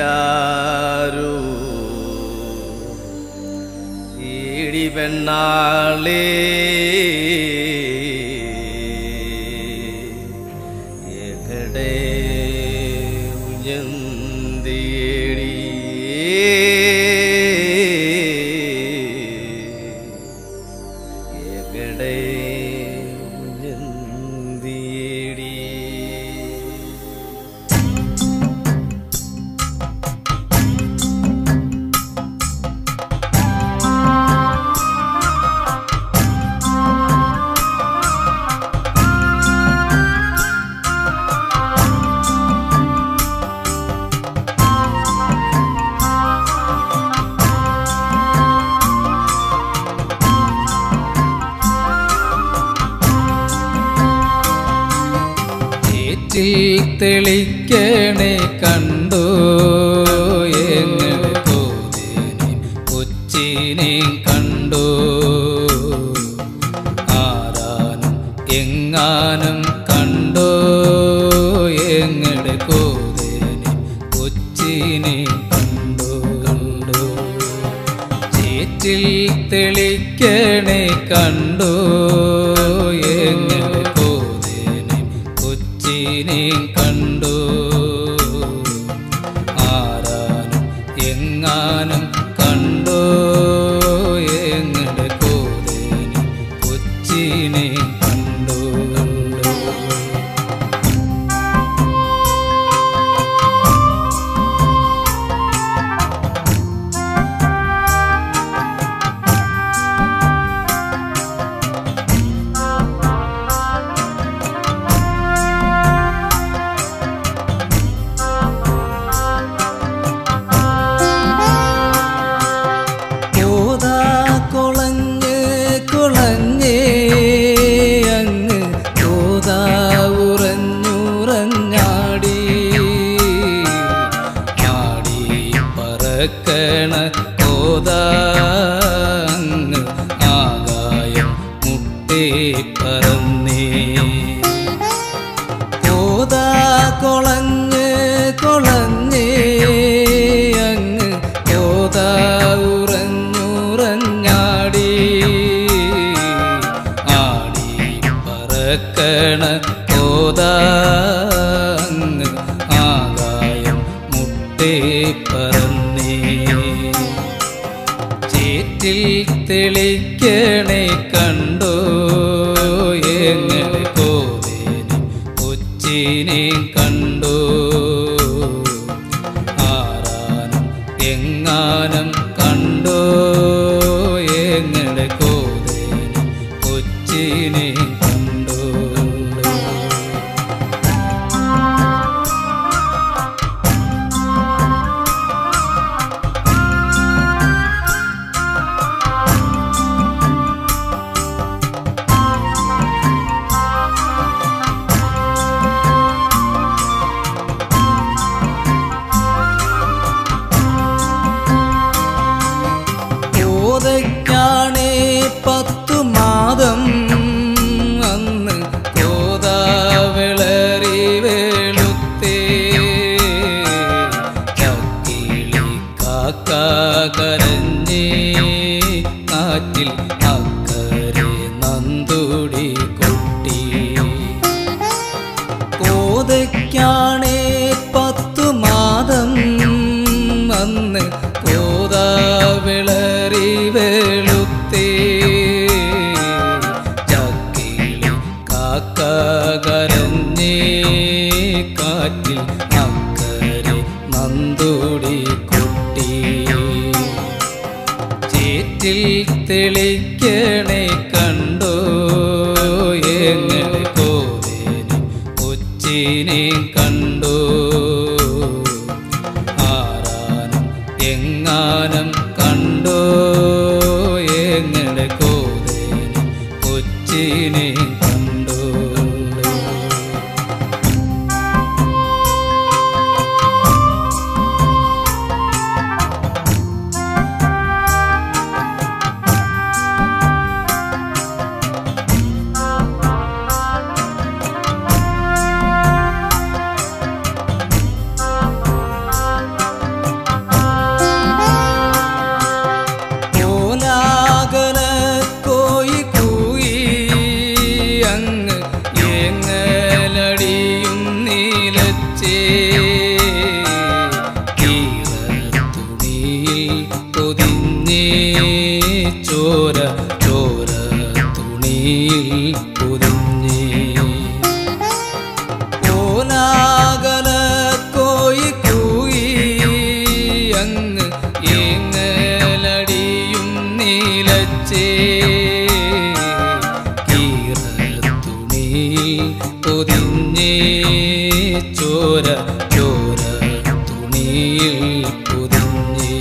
ഈരാരോ ഈടി പെണ്ണാളേ എകടെ ഉയർന്നേടി എകടെ ഉയർന്നേടി ഏറ്റിൽ തെളിക്കണേ കണ്ടോ എങ്ങനെ കോതിനെ കൊച്ചിനെ കണ്ടോ ആരാനും എങ്ങാനും കണ്ടോ എങ്ങനെ കോതിനെ കൊച്ചിനെ കണ്ടോ കണ്ടോ ചേറ്റിൽ തെളിക്കണേ കണ്ടോ എങ്ങനെ കോതിനെ കൊച്ചിനെ കണ്ടോ ആരാനും എങ്ങാനും കണ്ടോ എങ്ങനെ കോതിനെ കൊച്ചിനെ കണ്ടോ കണ്ടോ യോധാ കുളഞ്ഞ് കുളഞ്ഞേ അങ്ങ് യോധാ ഉറഞ്ഞുറഞ്ഞാടി ആടി പറക്കണ കോതാ അങ്ങ് ആകായം മുട്ടേ പറന്നേ കോതാ കൊളഞ്ഞ് കൊളഞ്ഞേ അങ്ങ് കോതാ ഉറഞ്ഞുറഞ്ഞാടി ആടി പറക്കണ കോതാ അങ്ങ് ആകായം മുട്ടേ പറന്നേ ചേറ്റിൽ തെളിക്കണേ കണ്ടോ എങ്ങനെ കോതേനെ കൊച്ചിനെ കണ്ടോ ആരാനും എങ്ങാനും കണ്ടോ എങ്ങനെ കോതേനെ കൊച്ചിനെ കണ്ടോ കോതയ്ക്കാണേ പത്തു മാതം അന്ന് കോതാ വിളറി വെളുത്തേ ചക്കിളി കാക്ക കരഞ്ഞേ കാറ്റിൽ അക്കരെ നന്തുടി കൊട്ടി കോതയ്ക്കാണേ പത്തു മാതം അന്ന് കോതാ വിളറി വെളുത്തേ ചക്കിളി കാക്ക കരഞ്ഞേ കാറ്റിൽ അക്കരെ നന്തുടി കൊട്ടി ചേറ്റിൽ തെളിക്കണേ കണ്ടോ എങ്ങനെ കോതേനെ കൊച്ചിനെ കണ്ടോ ആരാനും എങ്ങാനും കണ്ടോ എങ്ങനെ കോതേനെ കൊച്ചിനെ കണ്ടോ ഭൂമിയിൽ പുതിഞ്ഞേ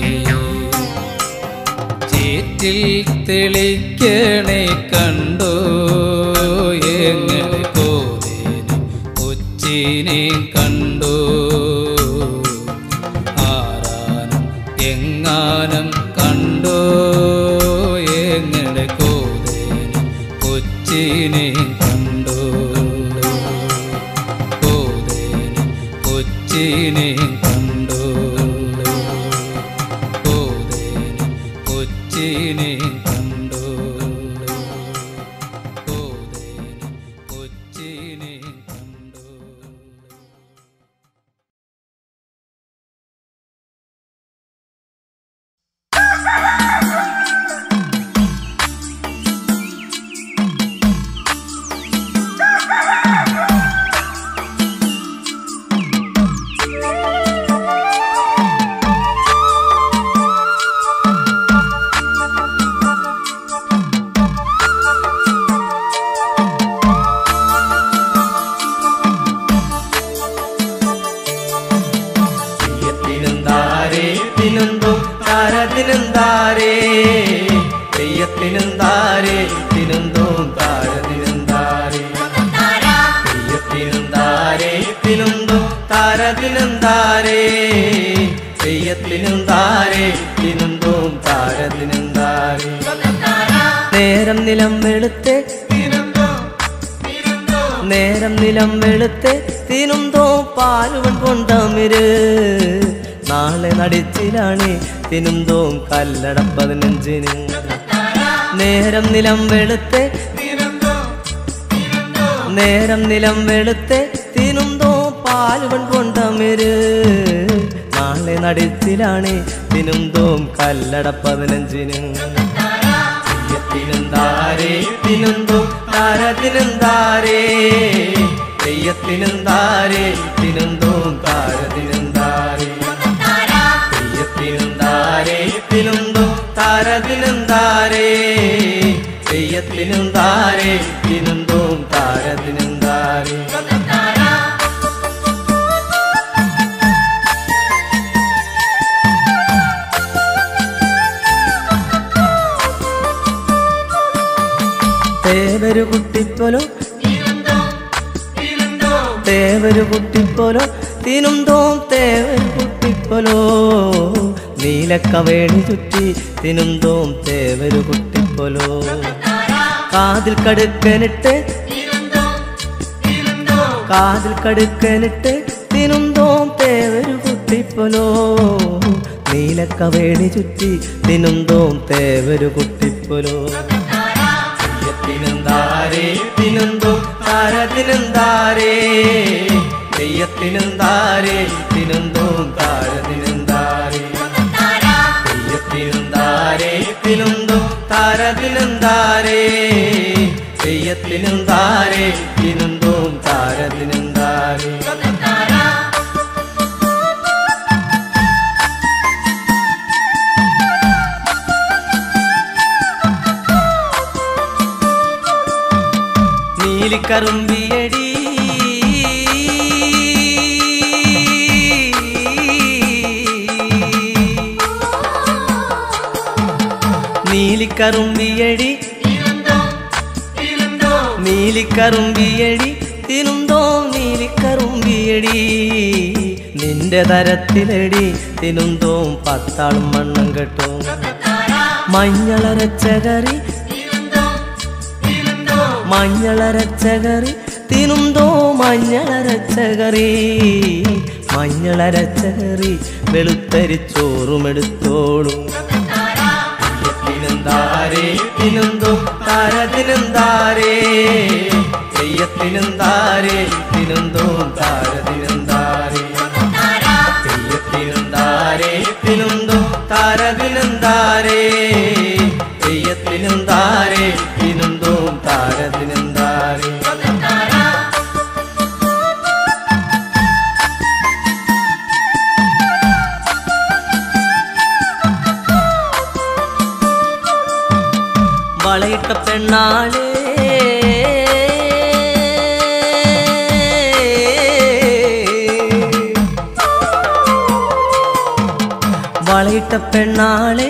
ചേറ്റിൽ തെളിക്കണേ കണ്ടോ എങ്ങനെ കോലേനും കൊച്ചിനെ കണ്ടോ ആരാനും എങ്ങാനും കണ്ടോ എങ്ങനെ കോലേനും കൊച്ചിനെ കണ്ടോ കോലേനും കൊച്ചിനെ കണ്ടോ കോലേനും കൊച്ചിനെ കണ്ടോ കോലേനും കൊച്ചിനെ കണ്ടോ തെയ്യത്തിനെന്താരേ തിനുന്തും താരത്തിനെന്താരേ തെയ്യത്തിനെന്താരേ തിനുന്തും താരത്തിനെന്താരേ തെയ്യത്തിനെന്താരേ തിനുന്തും താരത്തിനെന്താരേ തെയ്യത്തിനെന്താരേ തിനുന്തും താരത്തിനെന്താരേ നേരം നിലം വെളുത്തെ നേരം നിലം വെളുത്തെ തിനുന്തോ പാലുവൻ കൊണ്ടമിര് നാളെ നടിച്ചിലാണ് തിനുന്തോ കല്ലട പതിനഞ്ചിന് നേരം നിലം വെളുത്തെ നേരം നിലം വെളുത്തെ തിനുന്തോ പാലുവൻ കൊണ്ടമിര് നാളെ നടിച്ചിലാണ് തിനുന്തോ കല്ലട പതിനഞ്ചിന് തെയ്യത്തിനെന്താരേ തിനുന്തും താരത്തിനെന്താരേ തെയ്യത്തിനെന്താരേ തിനുന്തും താരത്തിനെന്താരേ തെയ്യത്തിനെന്താരേ തിനുന്തും താരത്തിനെന്താരേ തെയ്യത്തിനെന്താരേ തിനുന്തും താരത്തിനെന്താരേ തേവരു കുട്ടിപ്പോലോ തേവരു കുട്ടിപ്പോലോ തിനുന്തോം തേവരു കുട്ടിപ്പോലോ നീലക്കവേണി ചുറ്റി തിനുന്തോം തേവരു കുട്ടിപ്പോലോ കാതിൽ കടുക്കനിട്ട് കാതിൽ കടുക്കനിട്ട് തിനുന്തോം തേവരു കുട്ടിപ്പോലോ നീലക്കവേണി ചുറ്റി തിനുന്തോം തേവരു കുട്ടിപ്പോലോ തെയ്യത്തിനെന്താരേ തിനുന്തോ താരത്തിനെന്താരേ തെയ്യത്തിനെന്താരേ തിനുന്തോ താരത്തിനെന്താരേ തെയ്യത്തിനെന്താരേ തിനുന്തോ താരത്തിനെന്താരേ തെയ്യത്തിനെന്താരേ തിനുന്തോ താരത്തിനെന്താരേ നീലിക്കറുമ്പിയടി നീലിക്കറുമ്പിയടി നീലിക്കറുമ്പിയടി തിനുന്തോ നീലിക്കറുമ്പിയടി നിന്റെ തരത്തിലടി തിനുന്തോ പത്താളും മണ്ണം കെട്ടും മഞ്ഞളരച്ച കറി മഞ്ഞളരച്ച കറി തിനുന്തോ മഞ്ഞളരച്ച കറി മഞ്ഞളരച്ച കറി വെളുത്തരിച്ചോറുമെടുത്തോളും തെയ്യത്തിനെന്താരേ തിനുന്തോ താരത്തിനെന്താരേ തെയ്യത്തിനെന്താരേ തിനുന്തോ താരത്തിനെന്താരേ തെയ്യത്തിനെന്താരേ തിനുന്തോ താരത്തിനെന്താരേ തെയ്യത്തിനെന്താരേ തിനുന്തോ താരത്തിനെന്താരേ വളയിട്ട പെണ്ണാളേ വളയിട്ട പെണ്ണാളെ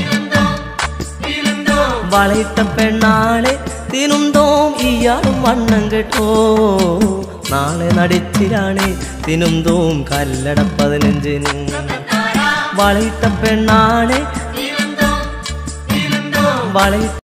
വളയിട്ട പെണ്ണാളെ തിനുന്തോം ഇയാളും വണ്ണം കേട്ടോ നാളെ നടിച്ചിലാണ് തിനുന്തോം കല്ലട പതിനഞ്ചിന് വളയിട്ട പെണ്ണാളെ വളയിട്ട